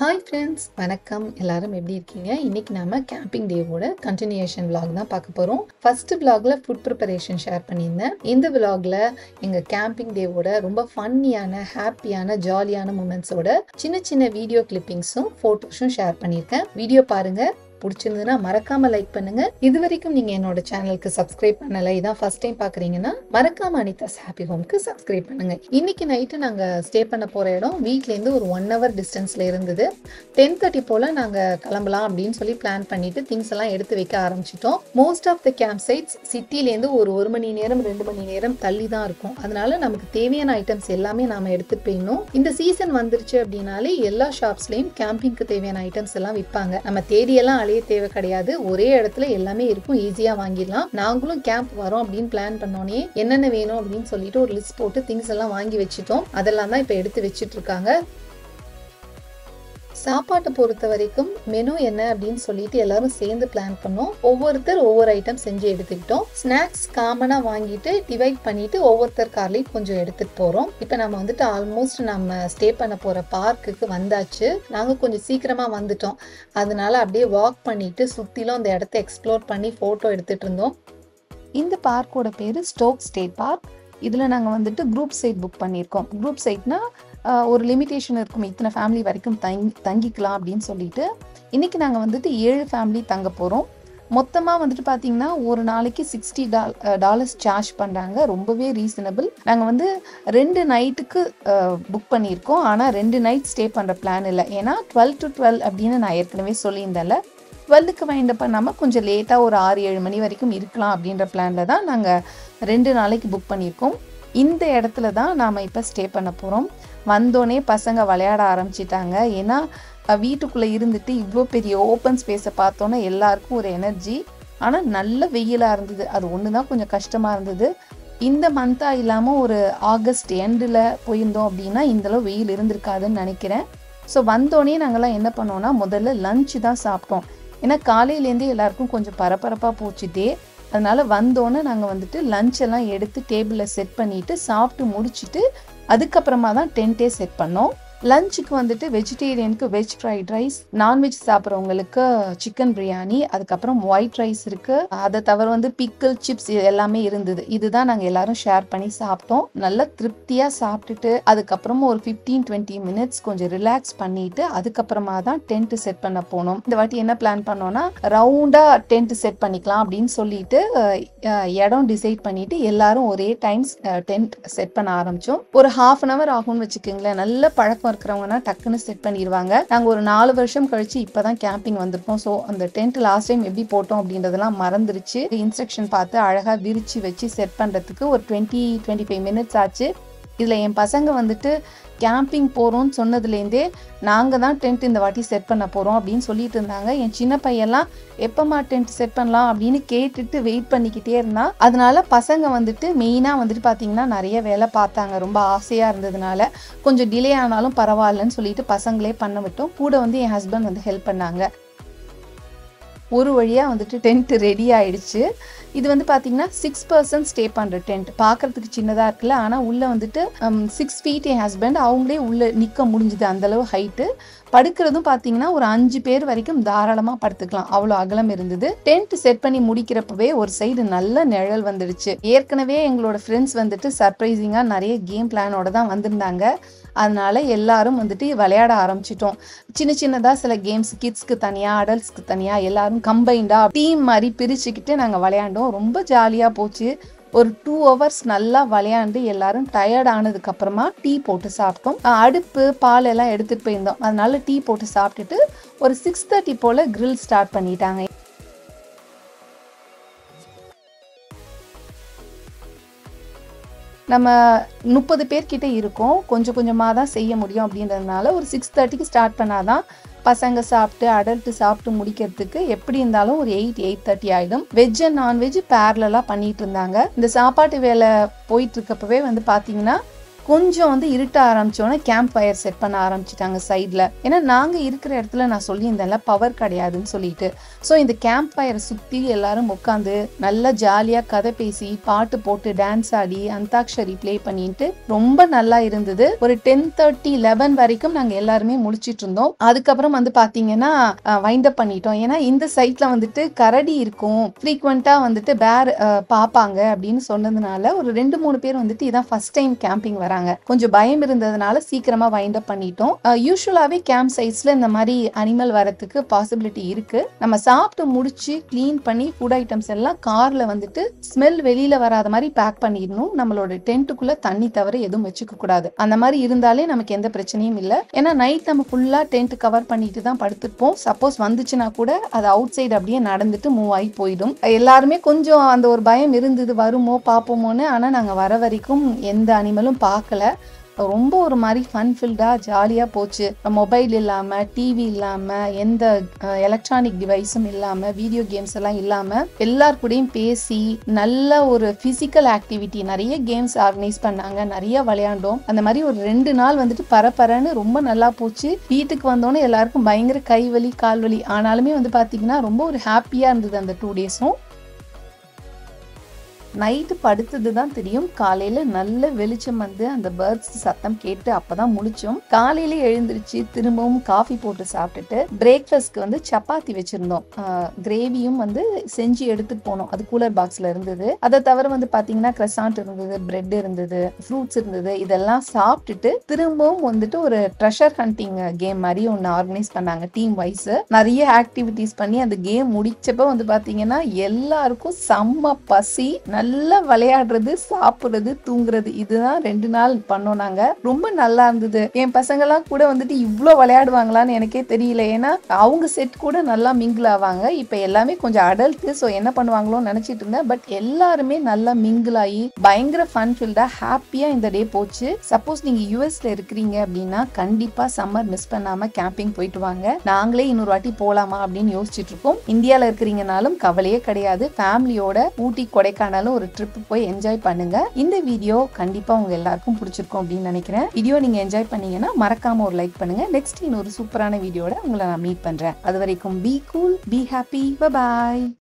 hi friends வணக்கம் எல்லாரும் எப்படி இருக்கீங்க இன்னைக்கு நாம கேம்பிங் டேவோட கண்டினியூஷன் vlog தான் பார்க்க போறோம் ஃபர்ஸ்ட் vlogல ஃபுட் ப்ரிப்பரேஷன் ஷேர் பண்ணியிருந்தேன் இந்த vlogல எங்க கேம்பிங் டேவோட ரொம்ப ஃபன்னியான ஹாப்பியான ஜாலியான மூமெண்ட்ஸோட சின்ன சின்ன வீடியோ கிளிப்பிங்ஸும் ஃபோட்டோஸும் ஷேர் பண்ணியிருக்கேன் வீடியோ பாருங்க பிடிச்சிருந்ததுன்னா மறக்காம லைக் பண்ணுங்க இது வரைக்கும் நீங்க என்னோட சேனலுக்கு சப்ஸ்கிரைப் பண்ணல இதான் ஃபர்ஸ்ட் டைம் பாக்குறீங்கன்னா மறக்காம அனிதாஸ் ஹாப்பி ஹோம்க்கு சப்ஸ்கிரைப் பண்ணுங்க இன்னைக்கு நைட்டு நாங்க ஸ்டே பண்ண போற இடம் வீட்ல இருந்து ஒரு ஒன் ஹவர் டிஸ்டன்ஸ்ல இருந்தது டென் தேர்ட்டி போல நாங்க கிளம்பலாம் அப்படின்னு சொல்லி பிளான் பண்ணிட்டு திங்ஸ் எல்லாம் எடுத்து வைக்க ஆரம்பிச்சிட்டோம் most of the camp sites சிட்டிலேருந்து ஒரு ஒரு மணி நேரம் ரெண்டு மணி நேரம் தள்ளி தான் இருக்கும் அதனால நமக்கு தேவையான ஐட்டம்ஸ் எல்லாமே நாம எடுத்துட்டு போயிடணும் இந்த சீசன் வந்துருச்சு அப்படின்னாலே எல்லா ஷாப்ஸ்லயும் கேம்பிங்க்கு தேவையான ஐட்டம்ஸ் எல்லாம் விற்பாங்க நம்ம தேடியெல்லாம் அலைய தேவை கிடையாது ஒரே இடத்துல எல்லாமே இருக்கும் ஈஸியா வாங்கிடலாம் நாங்களும் கேம்ப் வரோம் அப்படின்னு பிளான் பண்ணோன்னே என்னென்ன வேணும் அப்படின்னு சொல்லிட்டு ஒரு லிஸ்ட் போட்டு திங்ஸ் எல்லாம் வாங்கி வச்சுட்டோம் அதெல்லாம் தான் இப்போ எடுத்து வச்சிட்டு இருக்காங்க சாப்பாட்டை பொறுத்த வரைக்கும் மெனு என்ன அப்படின்னு சொல்லிட்டு எல்லாரும் சேர்ந்து பிளான் பண்ணோம் ஒவ்வொருத்தர் ஒவ்வொரு ஐட்டம் செஞ்சு எடுத்துக்கிட்டோம் ஸ்நாக்ஸ் காமனா வாங்கிட்டு டிவைட் பண்ணிட்டு ஒவ்வொருத்தர் கார்லயும் கொஞ்சம் எடுத்துட்டு போறோம் இப்போ நம்ம வந்துட்டு ஆல்மோஸ்ட் நம்ம ஸ்டே பண்ண போற பார்க்குக்கு வந்தாச்சு நாங்க கொஞ்சம் சீக்கிரமா வந்துட்டோம் அதனால அப்படியே வாக் பண்ணிட்டு சுத்திலும் அந்த இடத்த எக்ஸ்ப்ளோர் பண்ணி போட்டோ எடுத்துட்டு இருந்தோம் இந்த பார்க்கோட பேரு ஸ்டோக் ஸ்டேட் பார்க் இதில் நாங்கள் வந்துட்டு குரூப் சைட் புக் பண்ணியிருக்கோம் குரூப் சைட்னா ஒரு லிமிட்டேஷன் இருக்கும் இத்தனை ஃபேமிலி வரைக்கும் தங்கி தங்கிக்கலாம் அப்படின்னு சொல்லிட்டு இன்றைக்கி நாங்கள் வந்துட்டு ஏழு ஃபேமிலி தங்க போகிறோம் மொத்தமாக வந்துட்டு பார்த்தீங்கன்னா ஒரு நாளைக்கு சிக்ஸ்டி டால் டாலர்ஸ் சார்ஜ் பண்ணுறாங்க ரொம்பவே ரீசனபிள் நாங்கள் வந்து ரெண்டு நைட்டுக்கு புக் பண்ணியிருக்கோம் ஆனால் ரெண்டு நைட் ஸ்டே பண்ணுற பிளான் இல்லை ஏன்னா டுவெல் டு டுவெல் அப்படின்னு நான் ஏற்கனவே சொல்லியிருந்தேன்ல டுவெல்லுக்கு வைண்ட் பண்ணாமல் கொஞ்சம் லேட்டாக ஒரு ஆறு ஏழு மணி வரைக்கும் இருக்கலாம் அப்படின்ற பிளானில் தான் நாங்கள் ரெண்டு நாளைக்கு புக் பண்ணியிருக்கோம் இந்த இடத்துல தான் நாம் இப்போ ஸ்டே பண்ண போகிறோம் வந்தோடனே பசங்க விளையாட ஆரம்பிச்சிட்டாங்க ஏன்னா வீட்டுக்குள்ளே இருந்துட்டு இவ்வளோ பெரிய ஓப்பன் ஸ்பேஸை பார்த்தோன்னே எல்லாருக்கும் ஒரு எனர்ஜி ஆனால் நல்ல வெயிலாக இருந்தது அது ஒன்று தான் கொஞ்சம் கஷ்டமாக இருந்தது இந்த மந்த்தாக இல்லாமல் ஒரு ஆகஸ்ட் எண்டில் போயிருந்தோம் அப்படின்னா இந்தளவு வெயில் இருந்திருக்காதுன்னு நினைக்கிறேன் ஸோ வந்தோடனே நாங்கள்லாம் என்ன பண்ணோம்னா முதல்ல லஞ்சு தான் சாப்பிட்டோம் ஏன்னா காலையிலேருந்தே எல்லாருக்கும் கொஞ்சம் பரபரப்பாக போச்சு டே அதனால வந்தோன்னே நாங்கள் வந்துட்டு லஞ்ச் எல்லாம் எடுத்து டேபிளில் செட் பண்ணிட்டு சாப்பிட்டு முடிச்சுட்டு அதுக்கப்புறமா தான் டென்ட்டே செட் பண்ணோம் லஞ்சுக்கு வந்துட்டு வெஜிடேரியனுக்கு வெஜ் ஃப்ரைட் ரைஸ் நான்வெஜ் சாப்பிட்றவங்களுக்கு சிக்கன் பிரியாணி அதுக்கப்புறம் ஒயிட் ரைஸ் இருக்கு அதை தவிர வந்து பிக்கிள் சிப்ஸ் எல்லாமே இருந்தது இதுதான் நாங்கள் எல்லாரும் ஷேர் பண்ணி சாப்பிட்டோம் நல்லா திருப்தியாக சாப்பிட்டுட்டு அதுக்கப்புறமா ஒரு ஃபிஃப்டீன் டுவெண்ட்டி மினிட்ஸ் கொஞ்சம் ரிலாக்ஸ் பண்ணிட்டு அதுக்கப்புறமா தான் டென்ட் செட் பண்ண போனோம் இந்த வாட்டி என்ன பிளான் பண்ணோம்னா ரவுண்டா டென்ட் செட் பண்ணிக்கலாம் அப்படின்னு சொல்லிட்டு இடம் டிசைட் பண்ணிட்டு எல்லாரும் ஒரே டைம் டென்ட் செட் பண்ண ஆரம்பிச்சோம் ஒரு ஹாஃப் அன் அவர் ஆகும்னு வச்சுக்கோங்களேன் நல்ல பழக்கம் இருக்கிறவங்கன்னா டக்குன்னு செட் பண்ணிடுவாங்க நாங்கள் ஒரு நாலு வருஷம் கழிச்சு இப்போதான் கேம்பிங் வந்திருக்கோம் ஸோ அந்த டென்ட் லாஸ்ட் டைம் எப்படி போட்டோம் அப்படின்றதெல்லாம் மறந்துருச்சு இன்ஸ்ட்ரக்ஷன் பார்த்து அழகாக விரிச்சு வச்சு செட் பண்ணுறதுக்கு ஒரு டுவெண்ட்டி டுவெண்ட்டி ஃபைவ் மினிட்ஸ் ஆச்சு இதில் என் பசங்க வந்துட்டு கேம்பிங் போகிறோம்னு சொன்னதுலேருந்தே நாங்கள் தான் டென்ட் இந்த வாட்டி செட் பண்ண போகிறோம் அப்படின்னு சொல்லிட்டு இருந்தாங்க என் சின்ன பையன்லாம் எப்போம்மா டென்ட் செட் பண்ணலாம் அப்படின்னு கேட்டுட்டு வெயிட் பண்ணிக்கிட்டே இருந்தான் அதனால பசங்க வந்துட்டு மெயினாக வந்துட்டு பார்த்தீங்கன்னா நிறைய வேலை பார்த்தாங்க ரொம்ப ஆசையாக இருந்ததுனால கொஞ்சம் டிலே ஆனாலும் பரவாயில்லன்னு சொல்லிட்டு பசங்களே பண்ண விட்டோம் கூட வந்து என் ஹஸ்பண்ட் வந்து ஹெல்ப் பண்ணாங்க ஒரு வழியாக வந்துட்டு டென்ட் ரெடி ஆயிடுச்சு இது வந்து பார்த்தீங்கன்னா சிக்ஸ் பர்சன்ட் ஸ்டே பண்ணுற டென்ட் பார்க்கறதுக்கு சின்னதாக இருக்குல்ல ஆனால் உள்ளே வந்துட்டு சிக்ஸ் ஃபீட் என் ஹஸ்பண்ட் அவங்களே உள்ளே நிற்க முடிஞ்சுது அந்தளவு ஹைட்டு படுக்கிறதும் பார்த்தீங்கன்னா ஒரு அஞ்சு பேர் வரைக்கும் தாராளமாக படுத்துக்கலாம் அவ்வளோ அகலம் இருந்தது டென்ட் செட் பண்ணி முடிக்கிறப்பவே ஒரு சைடு நல்ல நிழல் வந்துடுச்சு ஏற்கனவே எங்களோட ஃப்ரெண்ட்ஸ் வந்துட்டு சர்ப்ரைசிங்காக நிறைய கேம் பிளானோட தான் வந்திருந்தாங்க அதனால எல்லாரும் வந்துட்டு விளையாட ஆரம்பிச்சிட்டோம் சின்ன சின்னதாக சில கேம்ஸ் கிட்ஸ்க்கு தனியாக அடல்ட்ஸ்க்கு தனியாக எல்லாரும் கம்பைண்டாக டீம் மாதிரி பிரிச்சுக்கிட்டு நாங்கள் விளையாண்டோம் ரொம்ப ஜாலியாக போச்சு ஒரு டூ ஹவர்ஸ் நல்லா விளையாண்டு எல்லாரும் டயர்ட் ஆனதுக்கு அப்புறமா டீ போட்டு சாப்பிட்டோம் அடுப்பு பால் எல்லாம் எடுத்துட்டு போயிருந்தோம் அதனால டீ போட்டு சாப்பிட்டுட்டு ஒரு சிக்ஸ் தேர்ட்டி போல கிரில் ஸ்டார்ட் பண்ணிட்டாங்க நம்ம முப்பது பேர்கிட்ட இருக்கோம் கொஞ்சம் கொஞ்சமாக தான் செய்ய முடியும் அப்படின்றதுனால ஒரு சிக்ஸ் தேர்ட்டிக்கு ஸ்டார்ட் பண்ணாதான் பசங்க சாப்பிட்டு அடல்ட்டு சாப்பிட்டு முடிக்கிறதுக்கு எப்படி இருந்தாலும் ஒரு எயிட் எயிட் தேர்ட்டி ஆகிடும் வெஜ் அண்ட் நான்வெஜ் பேரலாக பண்ணிட்டு இருந்தாங்க இந்த சாப்பாட்டு வேலை போயிட்டு இருக்கப்பவே வந்து பார்த்தீங்கன்னா கொஞ்சம் வந்து இருட்ட ஆரம்பிச்சோன்னே கேம்ப் ஃபயர் செட் பண்ண ஆரம்பிச்சிட்டாங்க சைடில் ஏன்னா நாங்கள் இருக்கிற இடத்துல நான் சொல்லியிருந்தேன்ல பவர் கிடையாதுன்னு சொல்லிட்டு ஸோ இந்த கேம்ப் ஃபயரை சுற்றி எல்லாரும் உட்காந்து நல்லா ஜாலியாக கதை பேசி பாட்டு போட்டு டான்ஸ் ஆடி அந்தாக்ஷரி ப்ளே பண்ணிட்டு ரொம்ப நல்லா இருந்தது ஒரு டென் தேர்ட்டி லெவன் வரைக்கும் நாங்கள் எல்லாருமே முடிச்சிட்டு இருந்தோம் அதுக்கப்புறம் வந்து பார்த்தீங்கன்னா வைண்ட் அப் பண்ணிட்டோம் ஏன்னா இந்த சைட்ல வந்துட்டு கரடி இருக்கும் ஃப்ரீக்வெண்ட்டாக வந்துட்டு பேர் பார்ப்பாங்க அப்படின்னு சொன்னதுனால ஒரு ரெண்டு மூணு பேர் வந்துட்டு இதான் ஃபர்ஸ்ட் டைம் கேம்பிங் வராங்க கொஞ்சம் பயம் இருந்ததுனால சீக்கிரமா வைண்ட் அப் பண்ணிட்டோம் யூஸ்வலாகவே கேம்ப் சைட்ஸ்ல இந்த மாதிரி அனிமல் வரத்துக்கு பாசிபிலிட்டி இருக்கு நம்ம சாப்பிட்டு முடிச்சு க்ளீன் பண்ணி ஃபுட் ஐட்டம்ஸ் எல்லாம் கார்ல வந்துட்டு ஸ்மெல் வெளியில வராத மாதிரி பேக் பண்ணிடணும் நம்மளோட டென்ட்டுக்குள்ள தண்ணி தவிர எதுவும் வச்சுக்க கூடாது அந்த மாதிரி இருந்தாலே நமக்கு எந்த பிரச்சனையும் இல்லை ஏன்னா நைட் நம்ம ஃபுல்லா டென்ட் கவர் பண்ணிட்டு தான் படுத்துப்போம் சப்போஸ் வந்துச்சுன்னா கூட அது அவுட் சைடு அப்படியே நடந்துட்டு மூவ் ஆகி போயிடும் எல்லாருமே கொஞ்சம் அந்த ஒரு பயம் இருந்தது வருமோ பார்ப்போமோன்னு ஆனால் நாங்கள் வர வரைக்கும் எந்த அனிமலும் பார்க்கல ரொம்ப ஒரு மாதிரி ஃபன் ஃபில்டாக ஜாலியாக போச்சு மொபைல் இல்லாமல் டிவி இல்லாமல் எந்த எலக்ட்ரானிக் டிவைஸும் இல்லாமல் வீடியோ கேம்ஸ் எல்லாம் இல்லாமல் எல்லார் கூடயும் பேசி நல்ல ஒரு ஃபிசிக்கல் ஆக்டிவிட்டி நிறைய கேம்ஸ் ஆர்கனைஸ் பண்ணாங்க நிறைய விளையாண்டோம் அந்த மாதிரி ஒரு ரெண்டு நாள் வந்துட்டு பரபரன்னு ரொம்ப நல்லா போச்சு வீட்டுக்கு வந்தோன்னே எல்லாருக்கும் பயங்கர கை வலி கால் வலி ஆனாலுமே வந்து பார்த்தீங்கன்னா ரொம்ப ஒரு ஹாப்பியாக இருந்தது அந்த டூ டேஸும் நைட்டு படுத்தது தான் தெரியும் காலையில நல்ல வெளிச்சம் வந்து அந்த பேர்ட்ஸ் சத்தம் கேட்டு அப்பதான் முழிச்சோம் காலையில எழுந்திருச்சு திரும்பவும் காஃபி போட்டு சாப்பிட்டுட்டு பிரேக்ஃபாஸ்ட்க்கு வந்து சப்பாத்தி வச்சிருந்தோம் கிரேவியும் வந்து செஞ்சு எடுத்துட்டு போனோம் அது கூலர் பாக்ஸ்ல இருந்தது அதை தவிர வந்து பாத்தீங்கன்னா கிரசாண்ட் இருந்தது பிரெட் இருந்தது ஃப்ரூட்ஸ் இருந்தது இதெல்லாம் சாப்பிட்டுட்டு திரும்பவும் வந்துட்டு ஒரு ட்ரெஷர் ஹண்டிங் கேம் மாதிரி ஒன்று ஆர்கனைஸ் பண்ணாங்க டீம் வைஸ் நிறைய ஆக்டிவிட்டிஸ் பண்ணி அந்த கேம் முடிச்சப்ப வந்து பாத்தீங்கன்னா எல்லாருக்கும் செம்ம பசி நல்லா விளையாடுறது சாப்பிடுறது தூங்குறது இதுதான் ரெண்டு நாள் பண்ணோம் நாங்க ரொம்ப நல்லா இருந்தது என் பசங்க எல்லாம் கூட வந்துட்டு இவ்வளோ விளையாடுவாங்களான்னு எனக்கே தெரியல ஏன்னா அவங்க செட் கூட நல்லா மிங்கிள் ஆவாங்க இப்போ எல்லாமே கொஞ்சம் அடல்ட் ஸோ என்ன பண்ணுவாங்களோன்னு நினைச்சிட்டு இருந்தேன் பட் எல்லாருமே நல்லா மிங்கிள் ஆகி பயங்கர ஃபன் ஃபீல்டா ஹாப்பியா இந்த டே போச்சு சப்போஸ் நீங்க யூஎஸ்ல இருக்கிறீங்க அப்படின்னா கண்டிப்பா சம்மர் மிஸ் பண்ணாம கேம்பிங் போயிட்டு வாங்க நாங்களே இன்னொரு வாட்டி போலாமா அப்படின்னு யோசிச்சுட்டு இருக்கோம் இந்தியால இருக்கிறீங்கனாலும் கவலையே கிடையாது ஃபேமிலியோட ஊட்டி கொடைக்கானலும் ஒரு ட்ரிப் போய் என்ஜாய் பண்ணுங்க இந்த வீடியோ கண்டிப்பா உங்க எல்லாருக்கும் பிடிச்சிருக்கும் அப்படின்னு நினைக்கிறேன் வீடியோ நீங்க என்ஜாய் பண்ணீங்கன்னா மறக்காம ஒரு லைக் பண்ணுங்க நெக்ஸ்ட் இன்னொரு சூப்பரான வீடியோட உங்களை நான் மீட் பண்றேன் அது வரைக்கும் be cool be happy bye